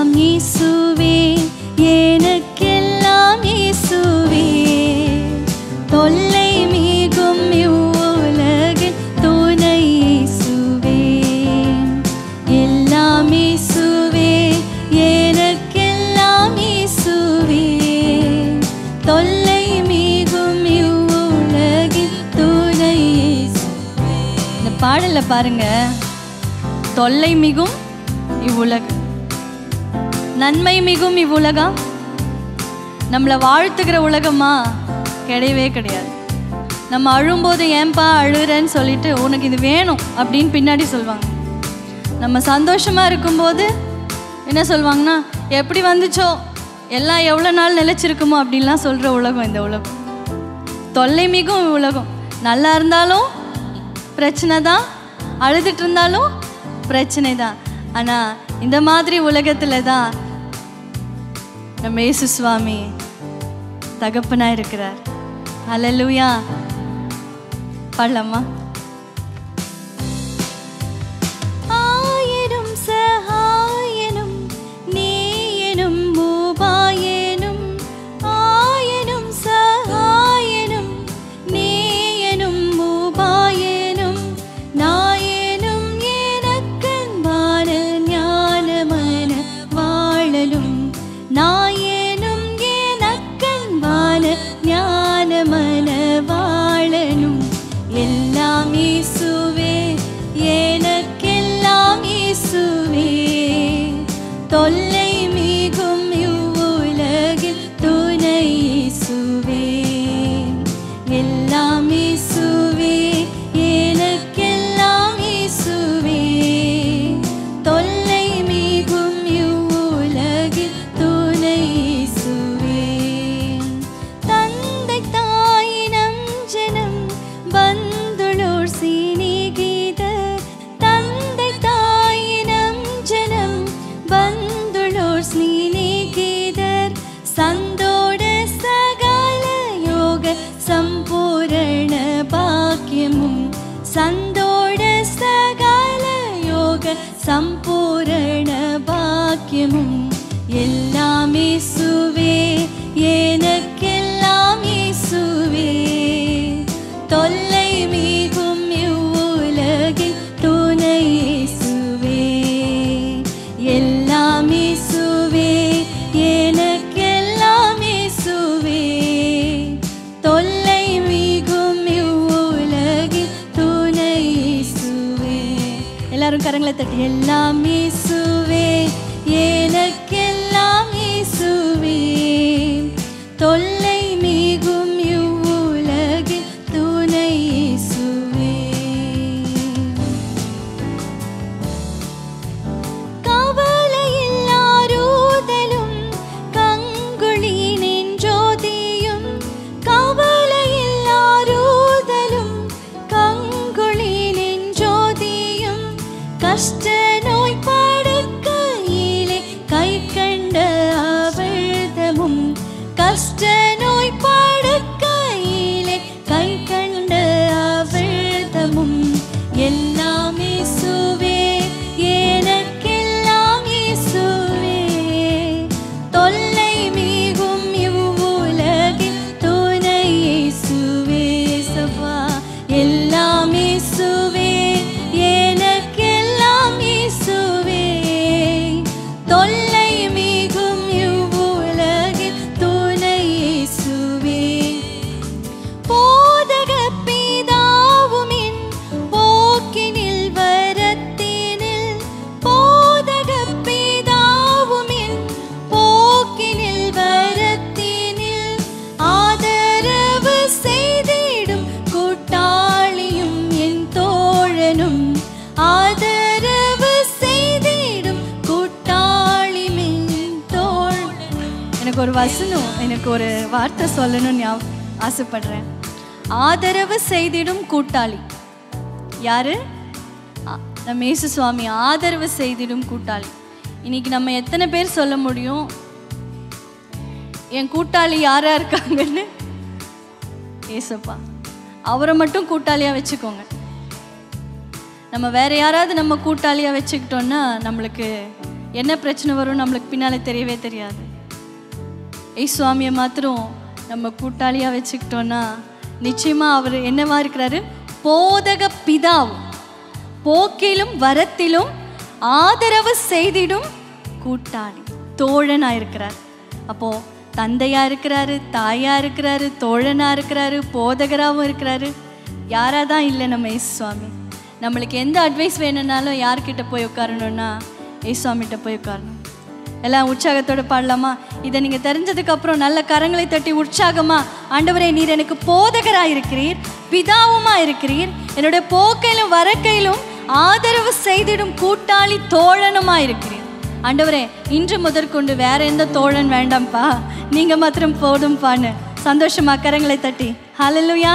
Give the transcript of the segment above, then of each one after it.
எல்லாம் இயேசுவே எனக்கெல்லாம் இயேசுவே தொல்லை மிகும் இவ்வுலகில் துணை இயேசுவே எல்லாம் இயேசுவே எனக்கெல்லாம் இயேசுவே தொல்லை மிகும் இவ்வுலகில் துணை இயேசுவே இந்த பாடல்ல பாருங்க தொல்லை மிகும் இவ்வுலகு நன்மை மிகும் இவ்வுலகம் நம்மளை வாழ்த்துக்கிற உலகமா கிடையவே கிடையாது நம்ம அழும்போது ஏன்பா அழுறேன்னு சொல்லிட்டு உனக்கு இது வேணும் அப்படின்னு பின்னாடி சொல்லுவாங்க நம்ம சந்தோஷமா இருக்கும்போது என்ன சொல்லுவாங்கன்னா எப்படி வந்துச்சோ எல்லாம் எவ்வளோ நாள் நிலைச்சிருக்குமோ அப்படின்லாம் சொல்கிற உலகம் இந்த உலகம் தொல்லை மிகும் உலகம் நல்லா இருந்தாலும் பிரச்சனை தான் அழுதுட்டு இருந்தாலும் பிரச்சனை தான் ஆனால் இந்த மாதிரி உலகத்தில் தான் நம்ம இயேசு சுவாமி தகப்பனா இருக்கிறார் அல்லேலூயா பாடலாமா ஆயிரம் சகாயனும் நீயனும் மூபாயனும் ஆயனும் சகாயனும் நீயனும் மூபாயனும் நாயனும் எனக்கன்பான ஞானமன வாழலும் நாயனும் எனக்கன்பான ஞானமன வாழனும் எல்லாம் இயேசுவே எனக்கெல்லாம் இயேசுவே தொல்லை மிகும் இவ்வுலகில் துணை இயேசுவே எல்லாம் இயேசுவே எனக்கெல்லாம் இயேசுவே தொல்லை மிகும் இவ்வுலகில் துணை இயேசுவே தந்தை தாயினம் ஜனம் வந்துளோர் சீனிகீத தந்தை தாயினம் ஜனம் வந்துளோர் ஸ்நீனிகீதர் சந்தோட சகல யோக சம்பூரண பாக்கியமும் சந்தோட சகல யோக சம்பூரண பாக்கியமும் எல்லாம் இயேசுவே எனக்கெல்லாம் இயேசுவே தொல்லை மிகும் இவ்வுலகில் துணை இயேசுவே எல்லாம் இயேசுவே எனக்கெல்லாம் இயேசுவே தொல்லை மிகும் இவ்வுலகில் துணை இயேசுவே எல்லாரும் கரங்களை தட்டி எல்லாம் இயேசுவே எனக்கெல்லாம் இயேசுவே தொல்லை மிகும் இவ்வுலகில் துணை இயேசுவே கவலையில்லாரூதலும் கங்குழி நின்றோதியும் கவலையில்லாரூதலும் கங்குழி நின்றோதியும் கஷ்ட நோய் படுக்கையிலே கை கண்ட அவிழ்தமும் கஷ்ட நோய் படுக்கையிலே கை கண்ட அவிழ்தமும் எல்லாம் இயேசுவே எனக்கெல்லாம் இயேசுவே தொல்லை மிகும் இவ்வுலகில் துணை இயேசுவே சபா எல்லாம் இயேசுவே எனக்கெல்லாம் இயேசுவே தொல்லை மிகும் இவ்வுலகில் துணை இயேசுவே போதக பிதாவுமின் போக்கினில் வரத்தினில் போதக பிதாவுமின் போக்கினில் வரத்தினில் ஆதரவு செய்திடும் கூட்டாளியும் என் தோழனும் ஆதரவு செய்திடும் கூட்டாளியும் என் தோழனும் எனக்கு ஒரு வசனம் எனக்கு ஒரு வார்த்தை சொல்லணும்னு ஞா- ஆசைப்படுறேன் ஆதரவு செய்திடும் கூட்டாளி யாரு ஆ- நம்ம இயேசு சுவாமி ஆதரவு செய்திடும் கூட்டாளி இன்னைக்கு நம்ம எத்தனை பேர் சொல்ல முடியும் என் கூட்டாளி யாரா இருக்காங்கன்னு ஏசப்பா அவரை மட்டும் கூட்டாளியா வச்சுக்கோங்க நம்ம வேற யாராவது நம்ம கூட்டாளியா வச்சுக்கிட்டோம்னா நம்மளுக்கு என்ன பிரச்சனை வரும் நம்மளுக்கு பின்னாலே தெரியவே தெரியாது ஏய் சுவாமியை மாத்திரம் நம்ம கூட்டாளியாக வச்சுக்கிட்டோன்னா நிச்சயமாக அவர் என்னவா இருக்கிறாரு போதக பிதாவும் போக்கிலும் வரத்திலும் ஆதரவு செய்திடும் கூட்டாளி தோழனா இருக்கிறார் அப்போ தந்தையா இருக்கிறாரு தாயா இருக்கிறாரு தோழனா இருக்கிறாரு போதகராகவும் இருக்கிறாரு யாரா தான் இல்லை நம்ம ஏசு சுவாமி நம்மளுக்கு எந்த அட்வைஸ் வேணும்னாலும் யார்கிட்ட போய் உட்காரணும்னா ஏசு சுவாமிகிட்ட போய் உட்காரணும் எல்லாம் உற்சாகத்தோட பாடலாமா இதை நீங்க தெரிஞ்சதுக்கு அப்புறம் நல்ல கரங்களை தட்டி உற்சாகமா ஆண்டவரே நீர் எனக்கு போதகரா இருக்கிறீர் பிதாவுமா இருக்கிறீர் என்னுடைய போக்கையிலும் வரக்கையிலும் ஆதரவு செய்திடும் கூட்டாளி தோழனுமா இருக்கிறீர் ஆண்டவரே இன்று முதற்கொண்டு வேற எந்த தோழன் வேண்டாம்ப்பா நீங்க மாத்திரம் போதும்பான்னு சந்தோஷமா கரங்களை தட்டி ஹalleluya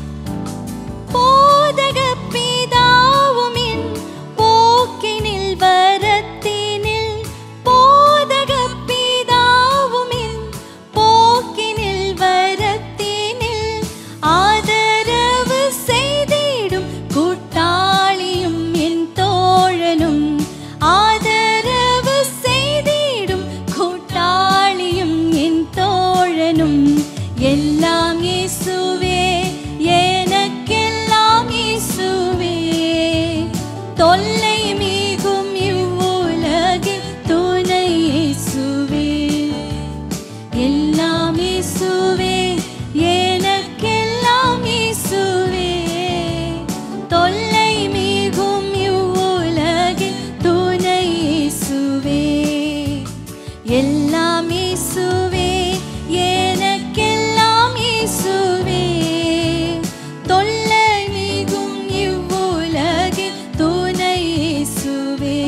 போதக பிதாவும் என் போக்கினில் வரத்தினில் போதக பிதாவும் என் போக்கினில் வரத்தினில் ஆதரவு செய்திடும் கூட்டாளியும் என் தோழனும் ஆதரவு செய்திடும் கூட்டாளியும் என் தோழனும் எல்லாம் இயேசுவே எனக்கெல்லாம் இயேசுவே தொல்லை மிகும் இவ்வுலகில் துணை இயேசுவே எல்லாம் இயேசுவே எனக்கெல்லாம் இயேசுவே தொல்லை மிகும் இவ்வுலகில் துணை இயேசுவே எல்லாம் இயேசுவே எனக்கெல்லாம் இயேசுவே தொல்லை மிகும் இவ்வுலகில் துணை இயேசுவே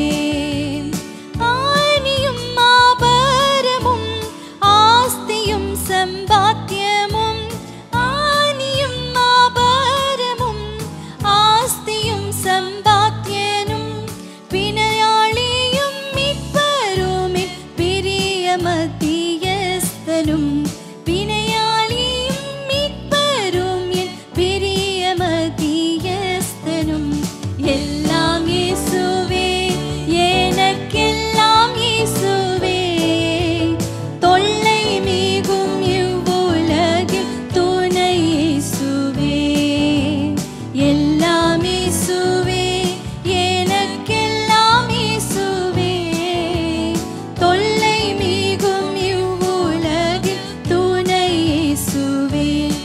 ஆணியும் ஆபரமும் ஆஸ்தியும் சம்பாத்தியமும் ஆணியும் ஆபரமும் ஆஸ்தியும் சம்பாத்தியனும் பிணையாளியும் மீட்பருமே பிரிய மத்தியஸ்தனும் பிணையாளியும் மீட்பரும் என் பிரிய மத்தியஸ்தனும் எல்லாம் இயேசுவே எனக்கெல்லாம் இயேசுவே தொல்லை மிகும் இவ்வுலகில் துணை இயேசுவே எல்லாம் இயேசுவே எனக்கெல்லாம் இயேசுவே தொல்லை மிகும் இவ்வுலகில் துணை இயேசுவே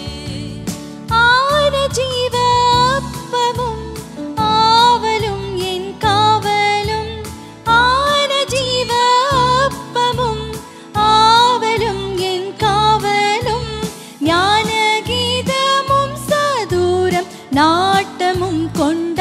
ஆன ஜீவ அப்பமும் ஆவலும் என் காவலும் ஆன ஜீவ அப்பமும் ஆவலும் என் காவலும் ஞான கீதமும் சதூரம் நாட்டமும் கொண்டு